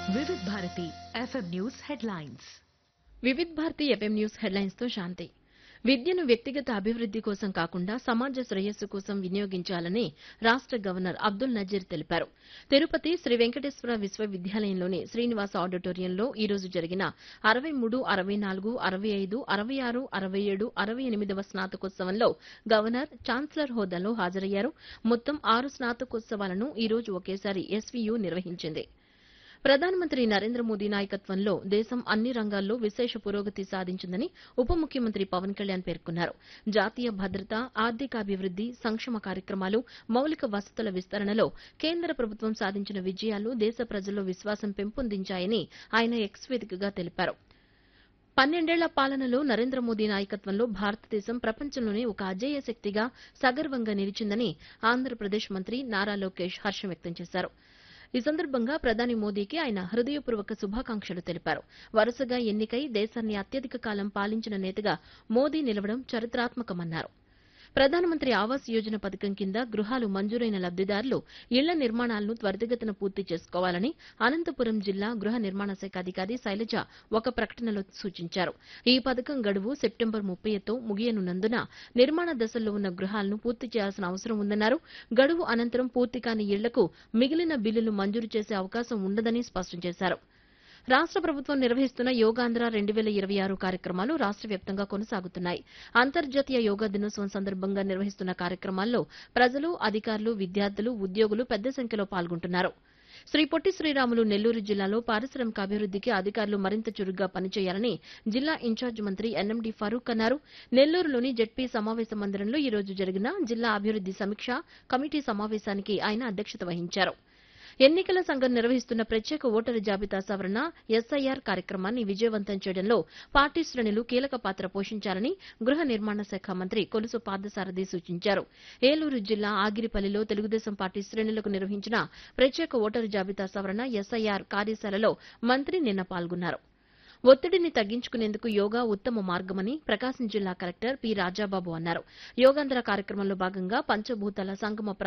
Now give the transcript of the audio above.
Vividh Bharati FM news headlines Vividh Bharati FM news headlines తో శాంతి విద్యను వ్యక్తిగత అభివృద్ది కోసం కాకుండా సమాజ శ్రేయస్సు కోసం వినియోగించాలని రాష్ట గవర్నర్ అబ్దుల్ నజీర్ తెలిపారు తిరుపతి శ్రీ వెంకటేశ్వర విశ్వవిద్యాలయంలోని శ్రీనివాస ఆడిటోరియంలో ఈ రోజు జరిగిన అరవై మూడు అరవై నాలుగు అరవై ఐదు అరవై ఆరు అరవై ఏడు అరవై ఎనిమిదవ స్నాతకోత్సవంలో గవర్నర్ ఛాన్సలర్ హోదాలో హాజరయ్యారు మొత్తం ఆరు స్నాతకోత్సవాలను ఈ రోజు ఒకేసారి ఎస్వీయూ నిర్వహించింది ప్రధానమంత్రి నరేంద్ర మోదీ నాయకత్వంలో దేశం అన్ని రంగాల్లో విశేష పురోగతి సాధించిందని ఉప ముఖ్యమంత్రి పవన్ కళ్యాణ్ పేర్కొన్నారు జాతీయ భద్రత ఆర్థికాభివృద్ది సంక్షేమ కార్యక్రమాలు మౌలిక వసతుల విస్తరణలో కేంద్ర ప్రభుత్వం సాధించిన విజయాలు దేశ ప్రజల్లో విశ్వాసం పెంపొందించాయని ఆయన ఎక్స్ వేదికగా తెలిపారు పన్నెండేళ్ల పాలనలో నరేంద్ర మోదీ నాయకత్వంలో భారతదేశం ప్రపంచంలోనే ఒక అజేయ శక్తిగా సగర్వంగా నిలిచిందని ఆంధ్రప్రదేశ్ మంత్రి నారా లోకేష్ హర్షం వ్యక్తం చేశారు ఈ సందర్భంగా ప్రధాని మోదీకి ఆయన హృదయపూర్వక శుభాకాంక్షలు తెలిపారు వరుసగా ఎన్నికై దేశాన్ని అత్యధిక కాలం పాలించిన నేతగా మోదీ నిలవడం చరిత్రాత్మకమన్నారు ప్రధానమంత్రి ఆవాస్ యోజన పథకం కింద గృహాలు మంజూరైన లబ్దిదారులు ఇళ్ల నిర్మాణాలను త్వరితగతిన పూర్తి చేసుకోవాలని అనంతపురం జిల్లా గృహ నిర్మాణ శాఖ అధికారి శైలజ ఒక ప్రకటనలో సూచించారు ఈ పథకం గడువు సెప్టెంబర్ ముప్పైతో ముగియనున్నందున నిర్మాణ దశల్లో ఉన్న గృహాలను పూర్తి చేయాల్సిన అవసరం ఉందన్నారు గడువు అనంతరం పూర్తి కాని ఇళ్లకు మిగిలిన బిల్లులు మంజూరు చేసే అవకాశం ఉండదని స్పష్టం చేశారు రాష్ట ప్రభుత్వం నిర్వహిస్తున్న యోగాంధ్ర రెండు వేల ఇరవై ఆరు కార్యక్రమాలు రాష్ట వ్యాప్తంగా కొనసాగుతున్నాయి అంతర్జాతీయ యోగా దినోత్సవం సందర్భంగా నిర్వహిస్తున్న కార్యక్రమాల్లో ప్రజలు అధికారులు విద్యార్థులు ఉద్యోగులు పెద్ద సంఖ్యలో పాల్గొంటున్నారు శ్రీ పొట్టి శ్రీరాములు నెల్లూరు జిల్లాలో పారిశ్రామిక అభివృద్దికి అధికారులు మరింత చురుగ్గా పనిచేయాలని జిల్లా ఇన్ఛార్జ్ మంత్రి ఎన్ఎండి ఫరూక్ అన్నారు నెల్లూరులోని జెడ్పీ సమావేశ మందిరంలో ఈ రోజు జరిగిన జిల్లా అభివృద్ది సమీక్ష కమిటీ సమావేశానికి ఆయన అధ్యక్షత వహించారు ఎన్నికల సంఘం నిర్వహిస్తున్న ప్రత్యేక ఓటరు జాబితా సవరణ ఎస్ఐఆర్ కార్యక్రమాన్ని విజయవంతం చేయడంలో పార్టీ శ్రేణులు కీలక పాత్ర పోషించాలని గృహ నిర్మాణ శాఖ మంత్రి కొలుసు పార్థసారథి సూచించారు ఏలూరు జిల్లా ఆగిరిపల్లిలో తెలుగుదేశం పార్టీ శ్రేణులకు నిర్వహించిన ప్రత్యేక ఓటరు జాబితా సవరణ ఎస్ఐఆర్ కార్యశాలలో మంత్రి నిన్న పాల్గొన్నారు ఒత్తిడిని తగ్గించుకునేందుకు యోగా ఉత్తమ మార్గమని ప్రకాశం జిల్లా కలెక్టర్ పి రాజాబాబు అన్నారు యోగాంధ్ర కార్యక్రమంలో భాగంగా పంచభూతాల సంగమ